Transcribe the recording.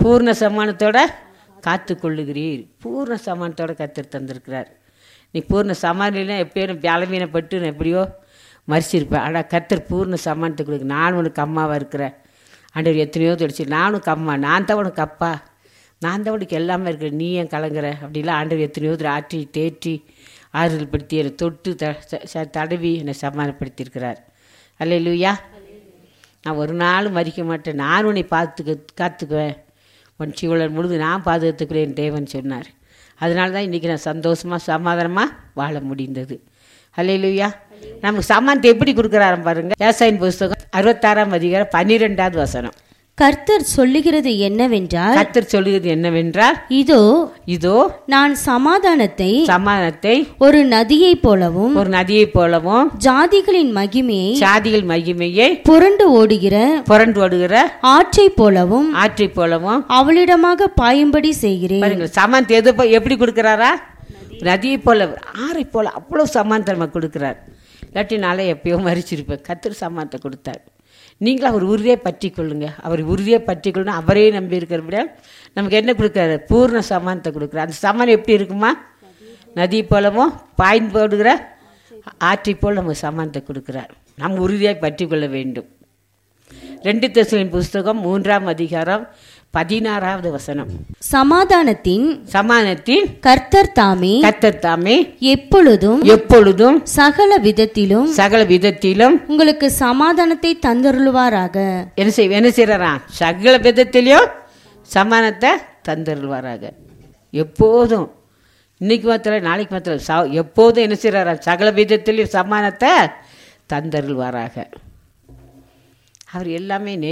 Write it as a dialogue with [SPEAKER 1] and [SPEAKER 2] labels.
[SPEAKER 1] பூர்ண சமானத்தோட காத்து கொள்ளுகிறீர் பூர்ண சமானத்தோட கத்தர் தந்திருக்கிறார் நீ பூர்ண சமானிலாம் எப்படியோ பலவீனப்பட்டு நான் எப்படியோ மறிச்சிருப்பேன் ஆனால் கத்தர் பூர்ண சமானத்தை கொடுக்கு நான் உனக்கு அம்மாவாக இருக்கிறேன் ஆண்டவர் எத்தனையோ தொடிச்சு நானும் கம்மா நான் தான் உனக்கு அப்பா நான் தான் உனக்கு எல்லாமே இருக்கிறேன் நீ ஏன் கலங்குற அப்படிலாம் ஆண்டவர் எத்தனையோ தடவை ஆற்றி தேற்றி ஆறுதல் படுத்தி என்னை தொட்டு த ச- ச- தடவி என்னை சமாதானப்படுத்தியிருக்கிறார் அல்ல லூயா நான் ஒரு நாளும் மறிக்க மாட்டேன் நான் உன்னை பார்த்துக்க காத்துக்குவேன் உன் சீவலன் முழுது நான் பாதுகாத்துக்கிறேன் தேவன் சொன்னார் அதனால தான் இன்றைக்கி நான் சந்தோஷமாக சமாதானமாக வாழ முடிந்தது அல்லையிலுயா நமக்கு சமானத்தை எப்படி கொடுக்குறாரு பாருங்க விவசாயின் புஸ்தகம் அறுபத்தாறாம் அதிகாரம் பன்னிரெண்டாவது வசனம்
[SPEAKER 2] கர்த்தர் சொல்லுகிறது என்னவென்றால்
[SPEAKER 1] கத்தர் சொல்லுகிறது என்னவென்றால்
[SPEAKER 2] இதோ
[SPEAKER 1] இதோ
[SPEAKER 2] நான் சமாதானத்தை
[SPEAKER 1] சமாதானத்தை
[SPEAKER 2] ஒரு நதியைப் போலவும்
[SPEAKER 1] ஒரு நதியைப் போலவும்
[SPEAKER 2] ஜாதிகளின் மகிமையை
[SPEAKER 1] சாதிகள் மகிமையை
[SPEAKER 2] புரண்டு ஓடுகிற
[SPEAKER 1] புரண்டு ஓடுகிற
[SPEAKER 2] ஆற்றைப் போலவும்
[SPEAKER 1] ஆற்றைப் போலவும்
[SPEAKER 2] அவளிடமாக பாயும்படி செய்கிறேன்
[SPEAKER 1] பாருங்க சமானத்தை எது போ- எப்படி கொடுக்குறாரா நதியை போல ஆறை போல அவ்வளோ சமானத்தை நமக்கு கொடுக்குறார் இல்லாட்டி நாளே எப்பயோ மறிச்சிருப்பேன் கத்திர சமானத்தை கொடுத்தார் நீங்களும் அவர் உறுதியை பற்றி கொள்ளுங்க அவர் உறுதியை பற்றி கொள்ளணும் அவரே நம்பி இருக்கிறபடியா நமக்கு என்ன கொடுக்குறாரு பூர்ண சமானத்தை கொடுக்குறாரு அந்த சமானம் எப்படி இருக்குமா நதி போலவும் பாய்ந்து போடுகிற ஆற்றை போல் நமக்கு சமானத்தை கொடுக்குறார் நம்ம உறுதியாக பற்றி கொள்ள வேண்டும் ரெண்டு தெசலின் புஸ்தகம் மூன்றாம் அதிகாரம் பதினாறாவது வசனம்
[SPEAKER 2] சமாதானத்தின்
[SPEAKER 1] சமானத்தின்
[SPEAKER 2] கர்த்தர் தாமே
[SPEAKER 1] கத்தர் தாமே
[SPEAKER 2] எப்பொழுதும்
[SPEAKER 1] எப்பொழுதும்
[SPEAKER 2] சகல விதத்திலும்
[SPEAKER 1] சகல விதத்திலும்
[SPEAKER 2] உங்களுக்கு சமாதானத்தை தந்தருளுவாராக
[SPEAKER 1] என்ன செய் என்ன செய்யறாராம் சகல விதத்திலையும் சமானத்தை தந்தருள்வாராக எப்போதும் இன்னைக்கு மாத்திரம் நாளைக்கு மாத்திரம் ச எப்போதும் என்ன செய்யறாராம் சகல விதத்திலையும் சமானத்தை தந்தருள்வாராக அவர் எல்லாமே